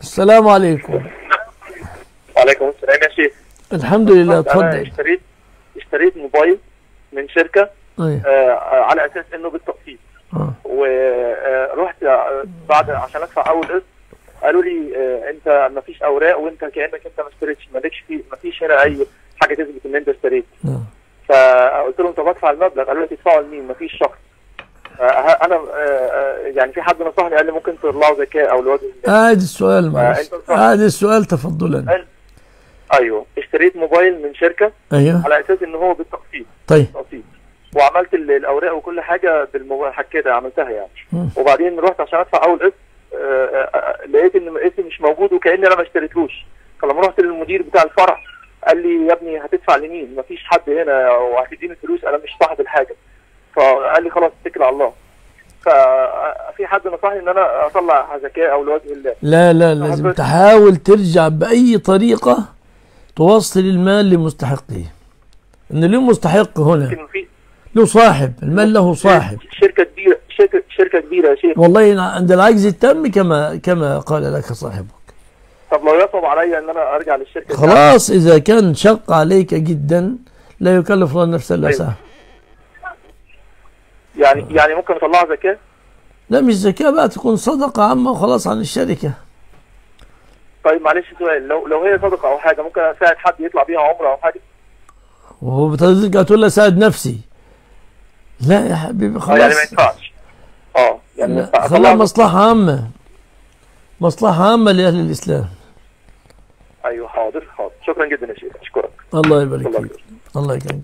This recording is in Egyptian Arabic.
السلام عليكم وعليكم السلام يا شيخ الحمد لله انا اتفضل اشتريت اشتريت موبايل من شركه ايه آه على اساس انه بالتقسيط اه ورحت بعد عشان ادفع اول قسط قالوا لي آه انت ما فيش اوراق وانت كانك انت ما اشتريتش مالكش في ما فيش هنا اي حاجه تثبت ان انت اشتريت آه. فقلت لهم طب ادفع المبلغ قالوا لي تدفعوا لمين ما فيش شخص انا آه، آه، يعني في حد نصحني قال لي ممكن تطلعوا زكاه او لوجه الله عادي السؤال معلش أنت صح. عادي السؤال تفضلا ايوه اشتريت موبايل من شركه ايوه على اساس ان هو بالتقسيط طيب تقسيط وعملت ال- الاوراق وكل حاجه بالموبايل كده عملتها يعني مم. وبعدين رحت عشان ادفع اول قسط آه، آه، آه، لقيت ان اسمي مش موجود وكاني انا ما اشتريتلوش فلما رحت للمدير بتاع الفرع قال لي يا ابني هتدفع لمين مفيش حد هنا وهتديني الفلوس انا مش صاحب الحاجه فقال لي خلاص اتكل على الله ففي حد نصحني ان انا اطلع زكاه او لوجه الله لا لا لازم حضرتك- تحاول ترجع بأي طريقة توصل المال لمستحقه إن له مستحق هنا لكن في له صاحب المال له صاحب شركه كبيره شركه شركه كبيره يا شيخ والله عند العجز التام كما كما قال لك صاحبك طب لو يصعب عليا ان انا ارجع للشركه دي، خلاص إذا كان شق عليك جدا لا يكلف الله نفسا الا أيوة. وسعها يعني يعني ممكن اطلعها زكاه لا مش زكاة بقى تكون صدقة عامة وخلاص عن الشركة طيب معلش سؤال لو لو هي صدقه او حاجه ممكن اساعد حد يطلع بيها عمره او حاجه وهو بترجع تقول له ساعد نفسي لا يا حبيبي اه يعني ما خلاص ينفعش اه يعني ما لا، ينفعش. خلاها أطلعها- مصلحة عامة مصلحة عامة لأهل الإسلام ايوه حاضر حاضر شكرا جدا يا شيخ اشكرك الله يبارك الله فيك الله يكرمك